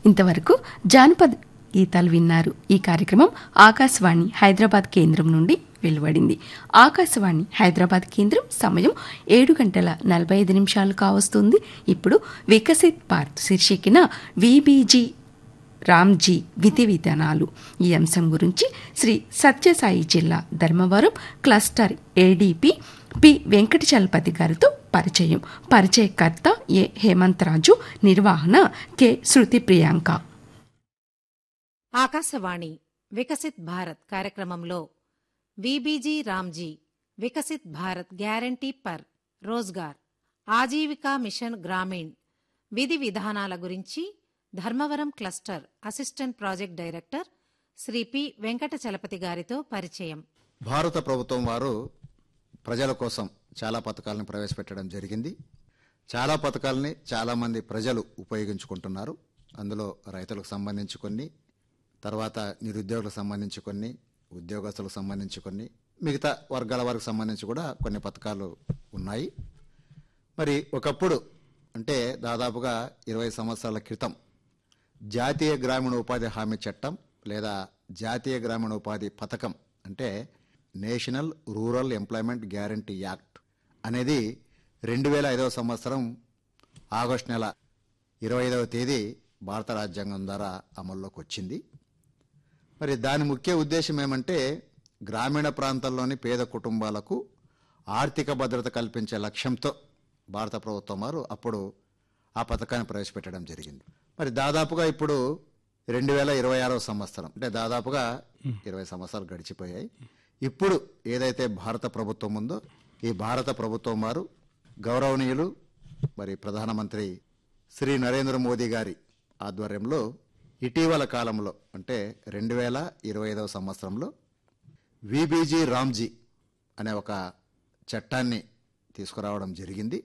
ఇంతవరకు జానపద గీతాలు విన్నారు ఈ కార్యక్రమం ఆకాశవాణి హైదరాబాద్ కేంద్రం నుండి వెలువడింది ఆకాశవాణి హైదరాబాద్ కేంద్రం సమయం ఏడు గంటల నలభై ఐదు నిమిషాలు కావస్తుంది ఇప్పుడు వికసిత్ భారత్ శీర్షికన విబీజీ రామ్జీ విధి విధానాలు ఈ అంశం గురించి శ్రీ సత్యసాయి జిల్లా Dharmavaram cluster ADP P Venkatachalapathi గారితో పరిచయం పరిచయకర్త ఏ హేమంత్ రాజు నిర్వహణ కె శృతి ప్రియాంక ఆకాశవాణి వికసిత్ భారత్ కార్యక్రమంలో విబీజీ రామ్జీ వికసిత్ భారత్ గ్యారంటీ పర్ రోజ్గార్ ఆజీవికా మిషన్ గ్రామీణ్ విధి విధానాల గురించి Dharmavaram cluster assistant project director Shri P Venkata Chalapathi గారితో పరిచయం భారత ప్రభుత్వం వారు ప్రజల కోసం చాలా పథకాలను ప్రవేశపెట్టడం జరిగింది చాలా పథకాలని చాలామంది ప్రజలు ఉపయోగించుకుంటున్నారు అందులో రైతులకు సంబంధించి కొన్ని తర్వాత నిరుద్యోగులకు సంబంధించి కొన్ని ఉద్యోగస్తులకు సంబంధించి కొన్ని మిగతా వర్గాల వారికి సంబంధించి కూడా కొన్ని పథకాలు ఉన్నాయి మరి ఒకప్పుడు అంటే దాదాపుగా ఇరవై సంవత్సరాల క్రితం జాతీయ గ్రామీణ ఉపాధి హామీ చట్టం లేదా జాతీయ గ్రామీణ ఉపాధి పథకం అంటే national rural employment guarantee act అనేది రెండు వేల ఐదవ సంవత్సరం ఆగస్టు నెల ఇరవై ఐదవ తేదీ భారత రాజ్యాంగం ద్వారా అమల్లోకి వచ్చింది మరి దాని ముఖ్య ఉద్దేశం ఏమంటే గ్రామీణ ప్రాంతాల్లోని పేద కుటుంబాలకు ఆర్థిక భద్రత కల్పించే లక్ష్యంతో భారత ప్రభుత్వం వారు అప్పుడు ఆ పథకాన్ని ప్రవేశపెట్టడం జరిగింది మరి దాదాపుగా ఇప్పుడు రెండు వేల ఇరవై ఆరవ సంవత్సరం అంటే దాదాపుగా ఇరవై సంవత్సరాలు గడిచిపోయాయి ఇప్పుడు ఏదైతే భారత ప్రభుత్వం ఉందో ఈ భారత ప్రభుత్వం వారు గౌరవనీయులు మరి ప్రధానమంత్రి శ్రీ నరేంద్ర మోదీ గారి ఆధ్వర్యంలో ఇటీవల కాలంలో అంటే రెండు వేల ఇరవై ఐదవ సంవత్సరంలో విబీజీ రామ్జీ అనే ఒక చట్టాన్ని తీసుకురావడం జరిగింది